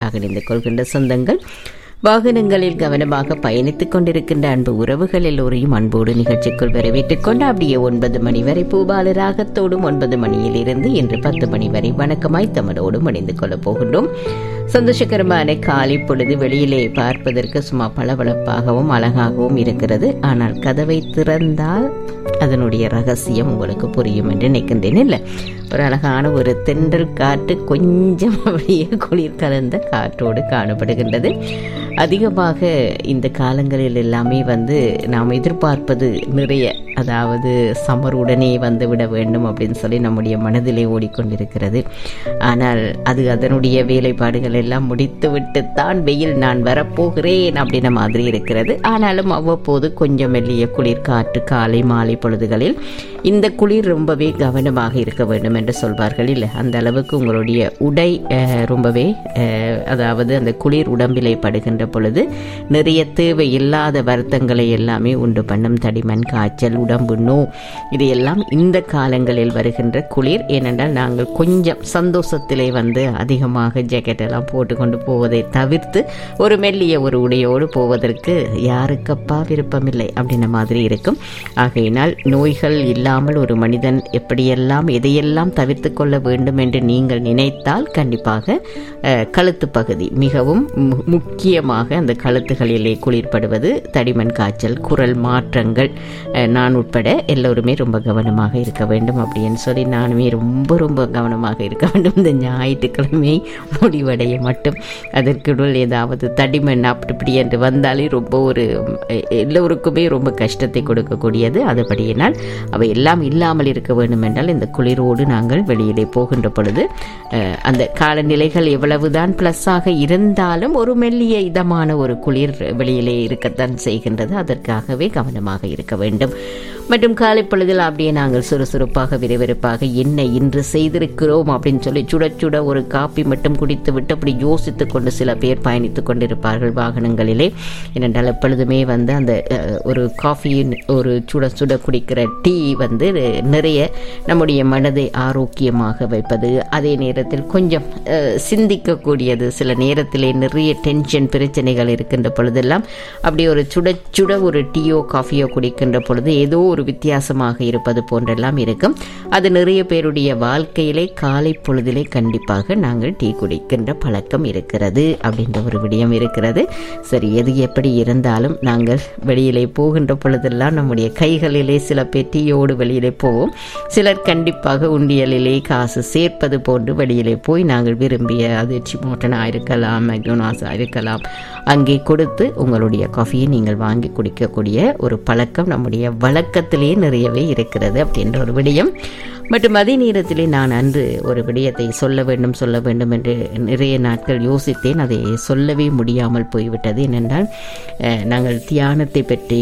நிகழ்ச்சியாக இணைந்து கொள்கின்ற சொந்தங்கள் வாகனங்களில் கவனமாக பயணித்துக் கொண்டிருக்கின்ற அன்பு உறவுகள் எல்லோரையும் அன்போடு நிகழ்ச்சிக்குள் வரவேற்றுக் கொண்டு அப்படியே ஒன்பது மணி வரை பூபால ராகத்தோடும் ஒன்பது மணியிலிருந்து இன்று பத்து மணி வரை வணக்கமாய் தமிழோடும் இணைந்து கொள்ளப் போகின்றோம் சந்தோஷகரமான காலை பொழுது வெளியிலே பார்ப்பதற்கு சும்மா பளபளப்பாகவும் அழகாகவும் இருக்கிறது ஆனால் கதவை திறந்தால் அதனுடைய ரகசியம் உங்களுக்கு புரியும் என்று நினைக்கின்றேன் இல்லை ஒரு அழகான ஒரு தென்றல் காற்று கொஞ்சம் அப்படியே குளிர் கலந்த காற்றோடு காணப்படுகின்றது அதிகமாக இந்த காலங்களில் எல்லாமே வந்து நாம் எதிர்பார்ப்பது நிறைய அதாவது சமர் உடனே வந்து விட வேண்டும் அப்படின்னு சொல்லி நம்முடைய மனதிலே ஓடிக்கொண்டிருக்கிறது ஆனால் அது அதனுடைய வேலைப்பாடுகள் எல்லாம் முடித்துவிட்டு தான் வெயில் நான் வரப்போகிறேன் அப்படின்ற மாதிரி இருக்கிறது ஆனாலும் அவ்வப்போது கொஞ்சம் மெல்லிய குளிர் காற்று காலை மாலை பொழுதுகளில் இந்த குளிர் ரொம்பவே கவனமாக இருக்க வேண்டும் என்று சொல்வார்கள் இல்லை அந்த அளவுக்கு உங்களுடைய உடை அஹ், ரொம்பவே அஹ், அதாவது அந்த குளிர் உடம்பிலே படுகின்ற பொழுது நிறைய தேவையில்லாத வருத்தங்களை எல்லாமே உண்டு பண்ணும் தடிமன் காய்ச்சல் உடம்பு நோ இதையெல்லாம் இந்த காலங்களில் வருகின்ற குளிர் ஏனென்றால் நாங்கள் கொஞ்சம் சந்தோஷத்திலே வந்து அதிகமாக ஜாக்கெட் எல்லாம் போட்டுக்கொண்டு போவதை தவிர்த்து ஒரு மெல்லிய ஒரு உடையோடு போவதற்கு யாருக்கப்பா விருப்பமில்லை அப்படின்ன மாதிரி இருக்கும் ஆகையினால் நோய்கள் இல்லாமல் ஒரு மனிதன் எப்படியெல்லாம் எதையெல்லாம் தவிர்த்து கொள்ள வேண்டும் என்று நீங்கள் நினைத்தால் கண்டிப்பாக அஹ், கழுத்து பகுதி மிகவும் மு- முக்கியமாக அந்த கழுத்துகளிலே குளிர்படுவது தடிமன் காய்ச்சல் குரல் மாற்றங்கள் அஹ், நான் உட்பட எல்லோருமே ரொம்ப கவனமாக இருக்க வேண்டும் அப்படின்னு சொல்லி நானுமே ரொம்ப ரொம்ப கவனமாக இருக்க வேண்டும் இந்த ஞாயிற்றுக்கிழமை முடிவடைய மட்டும் அதற்குள் ஏதாவது தடிமன் அப்படி இப்படி என்று வந்தாலே ரொம்ப ஒரு எ- எல்லோருக்குமே ரொம்ப கஷ்டத்தை கொடுக்கக்கூடியது அதுபடியினால் அவை எல்லாம் இல்லாமல் இருக்க வேண்டும் என்றால் இந்த குளிரோடு நாங்கள் வெளியிலே போகின்ற பொழுது அஹ், அந்த காலநிலைகள் எவ்வளவுதான் ப்ளஸ்ஸாக இருந்தாலும் ஒரு மெல்லிய இதமான ஒரு குளிர் வெளியிலே இருக்கத்தான் செய்கின்றது அதற்காகவே கவனமாக இருக்க வேண்டும் மற்றும் காலை பொழுதில் அப்படியே நாங்கள் சுறுசுறுப்பாக விறுவிறுப்பாக என்ன இன்று செய்திருக்கிறோம் அப்படின்னு சொல்லி சுட சுட ஒரு காப்பி மட்டும் குடித்து விட்டு அப்படி யோசித்து கொண்டு சில பேர் பயணித்துக் கொண்டிருப்பார்கள் வாகனங்களிலே ஏனென்றால் எப்பொழுதுமே வந்து அந்த அஹ், ஒரு காஃபியின் ஒரு சுட சுட குடிக்கிற டீ வந்து நிறைய நம்முடைய மனதை ஆரோக்கியமாக வைப்பது அதே நேரத்தில் கொஞ்சம் அஹ், சிந்திக்கக்கூடியது சில நேரத்திலே நிறைய டென்ஷன் பிரச்சனைகள் இருக்கின்ற பொழுதெல்லாம் அப்படி ஒரு சுட சுட ஒரு டீயோ காஃபியோ குடிக்கின்ற பொழுது ஏதோ ஒரு வித்தியாசமாக இருப்பது போன்றெல்லாம் இருக்கும் அது நிறைய பேருடைய வாழ்க்கையிலே காலை பொழுதிலே கண்டிப்பாக நாங்கள் டீ குடிக்கின்ற பழக்கம் இருக்கிறது அப்படின்ற ஒரு விடயம் இருக்கிறது சரி எது எப்படி இருந்தாலும் நாங்கள் வெளியிலே போகின்ற பொழுதெல்லாம் நம்முடைய கைகளிலே சில பேர் டீயோடு வெளியிலே போவோம் சிலர் கண்டிப்பாக உண்டியலிலே காசு சேர்ப்பது போன்று வெளியிலே போய் நாங்கள் விரும்பிய அது சிமோட்டனாக இருக்கலாம் மெக்டோனாஸாக இருக்கலாம் அங்கே கொடுத்து உங்களுடைய காஃபியை நீங்கள் வாங்கி குடிக்கக்கூடிய ஒரு பழக்கம் நம்முடைய வழக்கத்திலே நிறையவே இருக்கிறது அப்படின்ற ஒரு விடயம் மற்றும் அதே நேரத்திலே நான் அன்று ஒரு விடயத்தை சொல்ல வேண்டும் சொல்ல வேண்டும் என்று நிறைய நாட்கள் யோசித்தேன் அதை சொல்லவே முடியாமல் போய்விட்டது ஏனென்றால் அஹ், நாங்கள் தியானத்தை பற்றி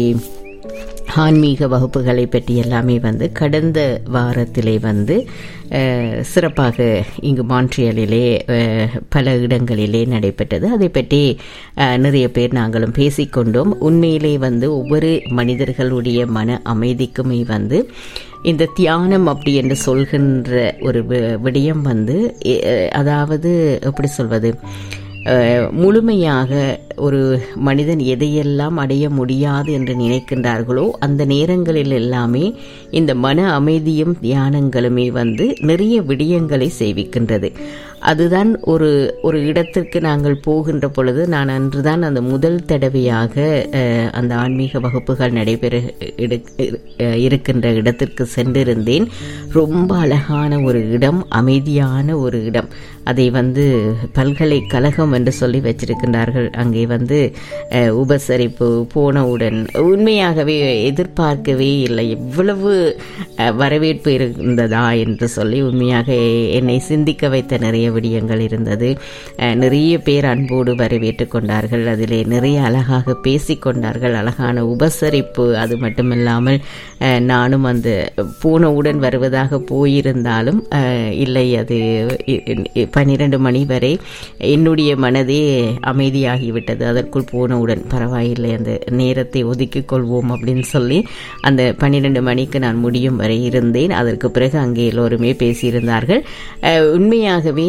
ஆன்மீக வகுப்புகளை பற்றி எல்லாமே வந்து கடந்த வாரத்திலே வந்து அஹ், சிறப்பாக இங்கு மான்ட்ரியலிலே அஹ், பல இடங்களிலே நடைபெற்றது அதை பற்றி அஹ், நிறைய பேர் நாங்களும் பேசிக்கொண்டோம் உண்மையிலே வந்து ஒவ்வொரு மனிதர்களுடைய மன அமைதிக்குமே வந்து இந்த தியானம் அப்படி என்று சொல்கின்ற ஒரு வி- விடயம் வந்து எ- அதாவது எப்படி சொல்வது அஹ், முழுமையாக ஒரு மனிதன் எதையெல்லாம் அடைய முடியாது என்று நினைக்கின்றார்களோ அந்த நேரங்களில் எல்லாமே இந்த மன அமைதியும் தியானங்களுமே வந்து நிறைய விடயங்களை செய்விக்கின்றது அதுதான் ஒரு ஒரு இடத்திற்கு நாங்கள் போகின்ற பொழுது நான் அன்றுதான் அந்த முதல் தடவையாக அஹ், அந்த ஆன்மீக வகுப்புகள் நடைபெற இடு- அஹ், இருக்கின்ற இடத்திற்கு சென்றிருந்தேன் ரொம்ப அழகான ஒரு இடம் அமைதியான ஒரு இடம் அதை வந்து பல்கலைக்கழகம் என்று சொல்லி வச்சிருக்கின்றார்கள் அங்கே வந்து அஹ், உபசரிப்பு போனவுடன் உண்மையாகவே எதிர்பார்க்கவே இல்லை எவ்வளவு அஹ், வரவேற்பு இருந்ததா என்று சொல்லி உண்மையாக என்னை சிந்திக்க வைத்த நிறைய விடயங்கள் இருந்தது அஹ், நிறைய பேர் அன்போடு வரவேற்றுக் கொண்டார்கள் அதிலே நிறைய அழகாக பேசிக்கொண்டார்கள் அழகான உபசரிப்பு அது மட்டுமில்லாமல் அஹ், நானும் அந்த பூனவுடன் வருவதாக போயிருந்தாலும் அஹ், இல்லை அது பன்னிரண்டு மணி வரை என்னுடைய மனதே அமைதியாகிவிட்டது அதற்குள் போனவுடன் பரவாயில்லை அந்த நேரத்தை ஒதுக்கிக் கொள்வோம் அப்படின்னு சொல்லி அந்த பன்னிரண்டு மணிக்கு நான் முடியும் வரை இருந்தேன் அதற்கு பிறகு அங்கே எல்லோருமே பேசியிருந்தார்கள் அஹ், உண்மையாகவே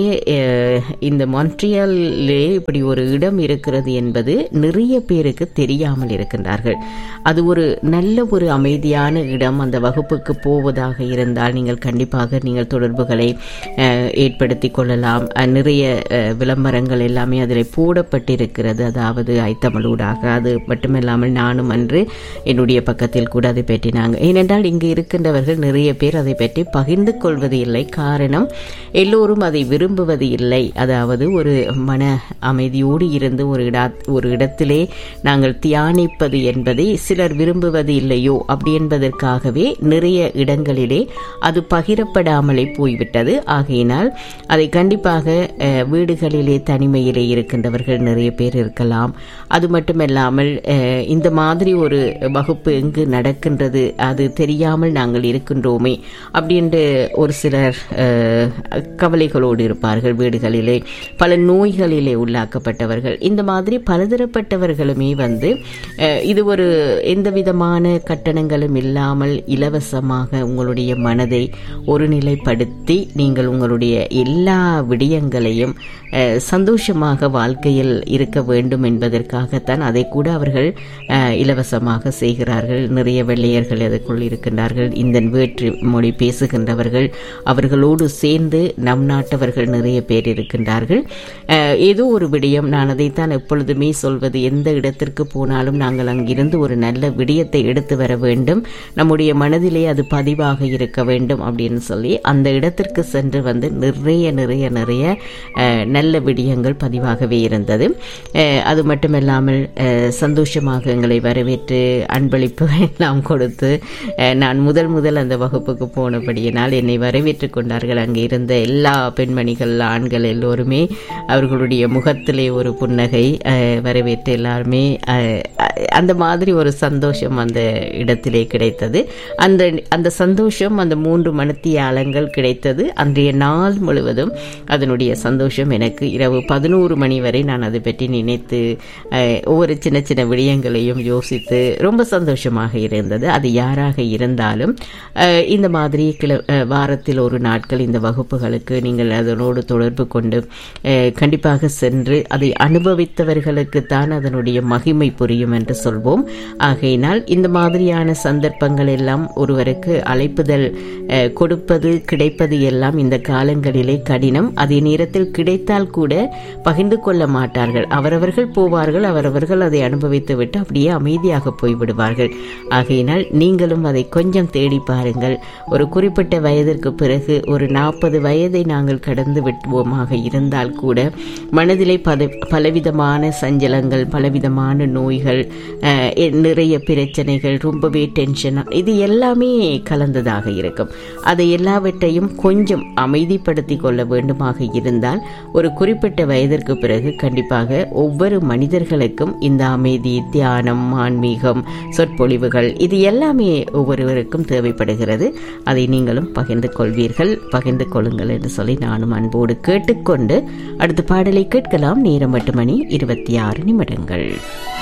அஹ், இந்த மான்ட்ரியாலே இப்படி ஒரு இடம் இருக்கிறது என்பது நிறைய பேருக்கு தெரியாமல் இருக்கின்றார்கள் அது ஒரு நல்ல ஒரு அமைதியான இடம் அந்த வகுப்புக்கு போவதாக இருந்தால் நீங்கள் கண்டிப்பாக நீங்கள் தொடர்புகளை அஹ், ஏற்படுத்திக் கொள்ளலாம் அஹ், நிறைய அஹ், விளம்பரங்கள் எல்லாமே அதில் போடப்பட்டிருக்கிறது அதாவது ஐத்தமிழூடாக அது மட்டுமில்லாமல் நானும் அன்று என்னுடைய பக்கத்தில் கூட அதை பற்றி நாங்கள் ஏனென்றால் இங்கு இருக்கின்றவர்கள் நிறைய பேர் அதை பற்றி பகிர்ந்து கொள்வது இல்லை காரணம் எல்லோரும் அதை விரும்புவது இல்லை அதாவது ஒரு மன அமைதியோடு இருந்து ஒரு இடா ஒரு இடத்திலே நாங்கள் தியானிப்பது என்பதை சிலர் விரும்புவது இல்லையோ அப்படி என்பதற்காகவே நிறைய இடங்களிலே அது பகிரப்படாமலே போய்விட்டது ஆகையினால் அதை கண்டிப்பாக அஹ், வீடுகளிலே தனிமையிலே இருக்கின்றவர்கள் நிறைய பேர் இருக்கலாம் அது மட்டுமல்லாமல் அஹ், இந்த மாதிரி ஒரு வகுப்பு எங்கு நடக்கின்றது அது தெரியாமல் நாங்கள் இருக்கின்றோமே அப்படின்று ஒரு சிலர் அஹ், கவலைகளோடு இருப்பார்கள் வீடுகளிலே பல நோய்களிலே உள்ளாக்கப்பட்டவர்கள் இந்த மாதிரி பலதரப்பட்டவர்களுமே வந்து அஹ், இது ஒரு எந்த விதமான கட்டணங்களும் இல்லாமல் இலவசமாக உங்களுடைய மனதை ஒருநிலைப்படுத்தி நீங்கள் உங்களுடைய எல்லா விடயங்களையும் அஹ், சந்தோஷமாக வாழ்க்கையில் இருக்க வேண்டும் என்பதற்காகத்தான் அதை கூட அவர்கள் அஹ், இலவசமாக செய்கிறார்கள் நிறைய வெள்ளையர்கள் அதற்குள் இருக்கின்றார்கள் இந்த வேற்று மொழி பேசுகின்றவர்கள் அவர்களோடு சேர்ந்து நம் நாட்டவர்கள் நிறைய பேர் இருக்கின்றார்கள் அஹ், ஏதோ ஒரு விடயம் நான் அதைத்தான் எப்பொழுதுமே சொல்வது எந்த இடத்திற்கு போனாலும் நாங்கள் அங்கிருந்து ஒரு நல்ல விடயத்தை எடுத்து வர வேண்டும் நம்முடைய மனதிலே அது பதிவாக இருக்க வேண்டும் அப்படின்னு சொல்லி அந்த இடத்திற்கு சென்று வந்து நிறைய நிறைய நிறைய அஹ், நல்ல விடயங்கள் பதிவாகவே இருந்தது அஹ், அது மட்டுமில்லாமல் அஹ், சந்தோஷமாக எங்களை வரவேற்று அன்பளிப்பு எல்லாம் கொடுத்து அஹ், நான் முதல் முதல் அந்த வகுப்புக்கு போனபடியினால் என்னை வரவேற்றுக் கொண்டார்கள் அங்கே இருந்த எல்லா பெண்மணிகள் ஆண்கள் எல்லோருமே அவர்களுடைய முகத்திலே ஒரு புன்னகை அஹ், வரவேற்று எல்லாருமே அஹ், அஹ், அந்த மாதிரி ஒரு சந்தோஷம் அந்த இடத்திலே கிடைத்தது அந்த அந்த சந்தோஷம் அந்த மூன்று மணித்தியாலங்கள் கிடைத்தது அன்றைய நாள் முழுவதும் அதனுடைய சந்தோஷம் எனக்கு இரவு பதினோரு மணி வரை நான் அதை பற்றி நினைத்து அஹ், ஒவ்வொரு சின்ன சின்ன விடயங்களையும் யோசித்து ரொம்ப சந்தோஷமாக இருந்தது அது யாராக இருந்தாலும் அஹ், இந்த மாதிரி கிள அஹ், வாரத்தில் ஒரு நாட்கள் இந்த வகுப்புகளுக்கு நீங்கள் அதனோடு தொடர்பு கொண்டு அஹ், கண்டிப்பாக சென்று அதை அனுபவித்தவர்களுக்கு தான் அதனுடைய மகிமை புரியும் என்று சொல்வோம் ஆகையினால் இந்த மாதிரியான சந்தர்ப்பங்கள் எல்லாம் ஒருவருக்கு அழைப்புதல் அஹ், கொடுப்பது கிடைப்பது எல்லாம் இந்த காலங்களிலே கடினம் அதே நேரத்தில் கிடைத்தால் கூட பகிர்ந்து கொள்ள மாட்டார்கள் அவரவர்கள் போவார்கள் அவரவர்கள் அதை அனுபவித்து விட்டு அப்படியே அமைதியாக போய்விடுவார்கள் ஆகையினால் நீங்களும் அதை கொஞ்சம் தேடி பாருங்கள் ஒரு குறிப்பிட்ட வயதிற்கு பிறகு ஒரு நாற்பது வயதை நாங்கள் கடந்து விட்டுவோமாக இருந்தால் கூட மனதிலே பத பலவிதமான சஞ்சலங்கள் பலவிதமான நோய்கள் அஹ், எ- நிறைய பிரச்சனைகள் ரொம்பவே டென்ஷன் இது எல்லாமே கலந்ததாக இருக்கும் அதை எல்லாவற்றையும் கொஞ்சம் அமைதிப்படுத்தி கொள்ள வேண்டுமாக இருந்தால் ஒரு குறிப்பிட்ட வயதிற்கு பிறகு கண்டிப்பாக ஒவ்வொரு மனிதர்களுக்கும் இந்த அமைதி தியானம் ஆன்மீகம் சொற்பொழிவுகள் இது எல்லாமே ஒவ்வொருவருக்கும் தேவைப்படுகிறது அதை நீங்களும் பகிர்ந்து கொள்வீர்கள் பகிர்ந்து கொள்ளுங்கள் என்று சொல்லி நானும் அன்போடு கேட்டுக்கொண்டு அடுத்த பாடலை கேட்கலாம் நேரம் எட்டு மணி இருபத்தி ஆறு நிமிடங்கள்